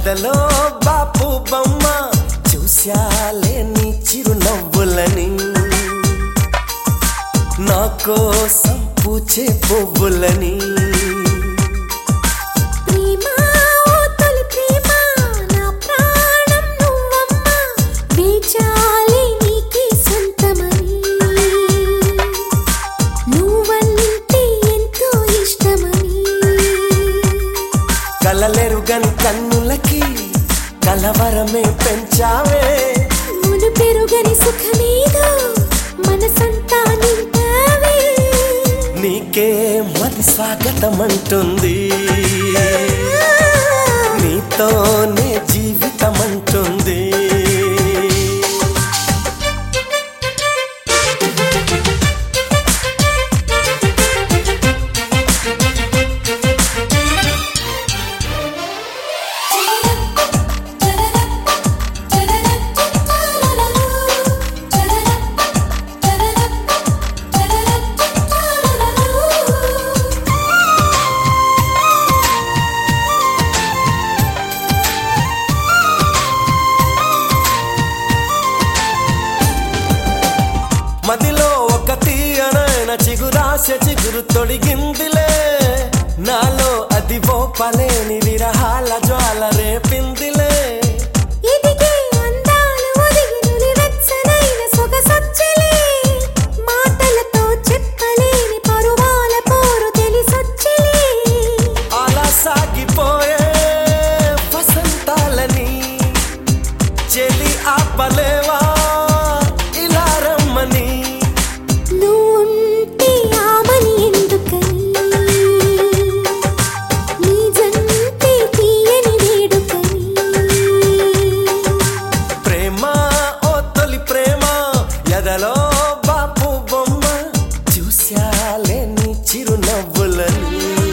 ఎదలో బాపు బొమ్మ చూశాలే నీ చిరునవ్వులని నా కోసం పూచే పువ్వులని ప్రేమ ఓ తొలి ప్రేమ నా ప్రాణం నువ్వమ్మ వేచాలి నీకే సొంతమని నువ్వంటే ఎంతో ఇష్టమని కలలెరుగని కన్నులకి కలవరమే పెంచావే మును పెరుగని సుఖమేదో మనసంతా నింపావే నీకే మది స్వాగతం అంటుంది నీతోనే జీవితం అంటుంది మదిలో ఒక తీయనైన చిగురాశ చిగురు తొడిగిందిలే నాలో అది ఓ పలేని విరహాల జ్వాల రేపిందిలే ఎదిగే అందాలు ఒదిగి నులివెచ్చనైన సొగసొచ్చలే. మాటలతో చెప్పలేని పరువాల పోరు తెలిసొచ్చలే. అలా సాగిపోయే వసంతాలని చెలి ఆపలేవా ఇలా రమ్మని నువ్వుంటే ఆమని ఎందుకని? నీ జంటే తీయని వేడుకని. ప్రేమ ఓ తొలి ప్రేమ ఎదలో బాపు బొమ్మ చూశాలే నీ చిరునవ్వులని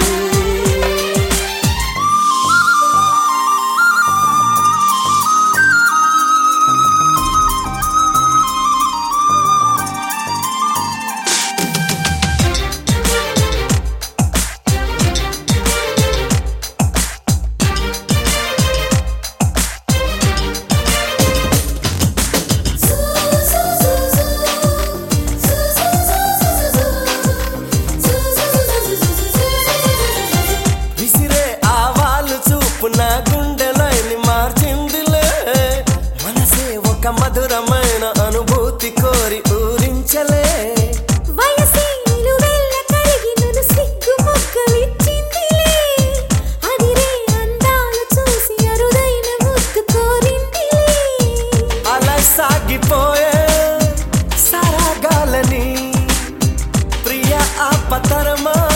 విసిరే ఆవాలు చూపు నా గుండెలైని మార్చిందిలే మనసే ఒక మధురమైన అనుభూతి కోరి ఊరించలే వయసే నిలువెల్ల కరిగి నన్ను సిగ్గు మొగ్గవిచ్చిందిలే. అదిరే అందాలు చూసి అరుదైన ముద్దు కోరిందిలే. అలా సాగిపోయే సరాగాలని ప్రియ ఆపతరమా